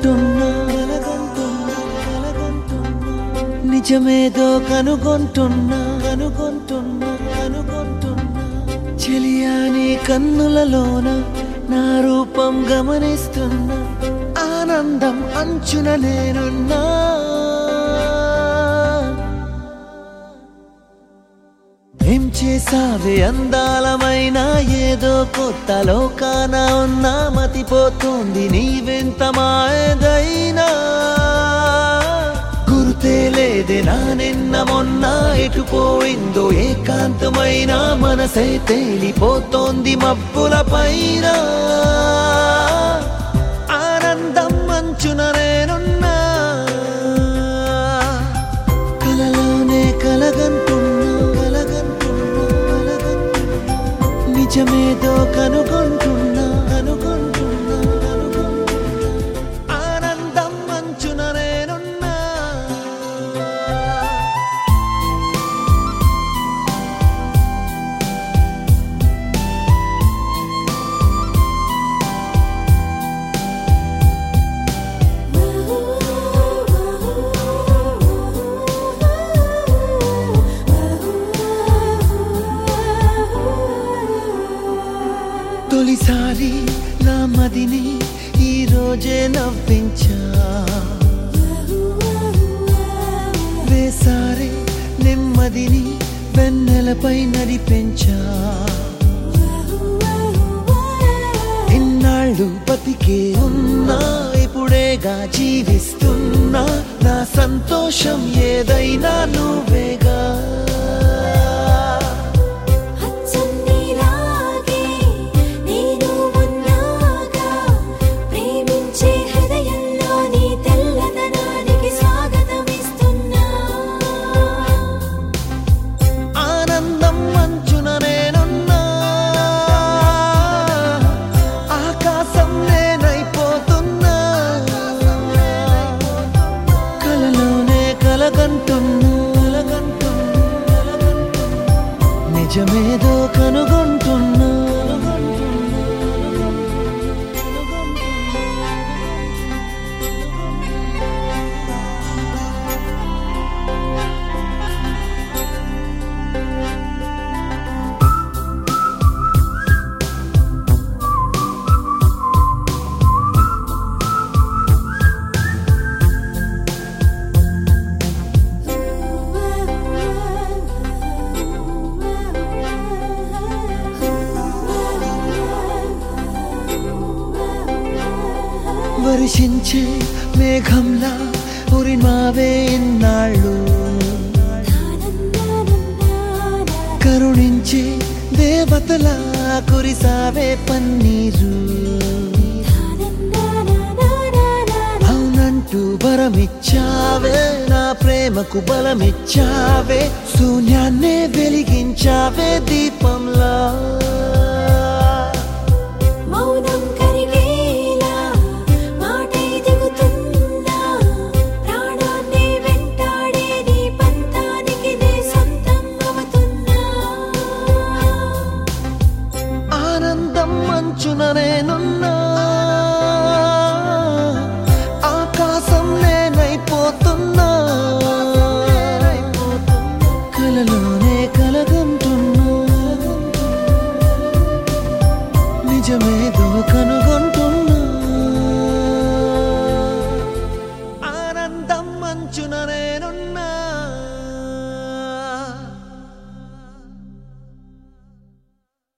కలగంటున్నా కలగంటున్నా కలగంటున్నా నిజమేదో కనుగొంటున్నా కనుగొంటున్నా కనుగొంటున్నా చెలియాని కన్నులలోన నా రూపం గమనిస్తున్నా ఆనందం అంచున నేనున్నా ఏం చేసావే అందాలమైన ఏదో కొత్త లోకాన ఉన్నా మతిపోతుంది నీవెంత మాయదైనా గుర్తే లేదే నా నిన్న మొన్న ఎటుపోయిందో ఏకాంతమైన మనసై తేలిపోతోంది మబ్బుల పైన ఆనందం మంచున నేనున్నా కలలోనే కలగంటున్నా కలగంటున్నా కలగంటున్నా నిజమేదో కనుగొంటున్నా కనుగొంటున్నా కనుగొంటున్నా ఆనందం మంచున నేనున్నా తొలిసారి నా మదిని ఈ రోజే నవ్వించా వేసారి నెమ్మదిని వెన్నెలపై నడిపించా ఇన్నాళ్ళు బతికే ఉన్నా ఇప్పుడేగా జీవిస్తున్నా నా సంతోషం ఏదైనా నువ్వేగా అచ్చం నీలాగే నేను ఉన్నాగా ప్రేమించే హృదయంలో నీ తెల్లదనానికి స్వాగతమిస్తున్నా ఆనందం మంచున నేనున్నా ఆకాశం నేనైపోతున్నా కలలోనే కలగంటున్నా కలగంటున్నా కలగంటున్నా నిజమేదో కనుగొంటున్నా వర్షించే మేఘంలా ఉరిమావే ఇన్నాళ్ళు కరుణించే దేవతలా కురిసావే పన్నీరు అవునంటూ వరమిచ్చావే నా ప్రేమకు బలమిచ్చావే శూన్యాన్నే వెలిగించావే దీపంలా మౌనం కరిగేలా మాటై దిగుతున్నా ప్రాణాన్ని వెంటాడే నీ పంతానికి నే సొంతం అవుతున్నా ఆనందం మంచున నేనున్నా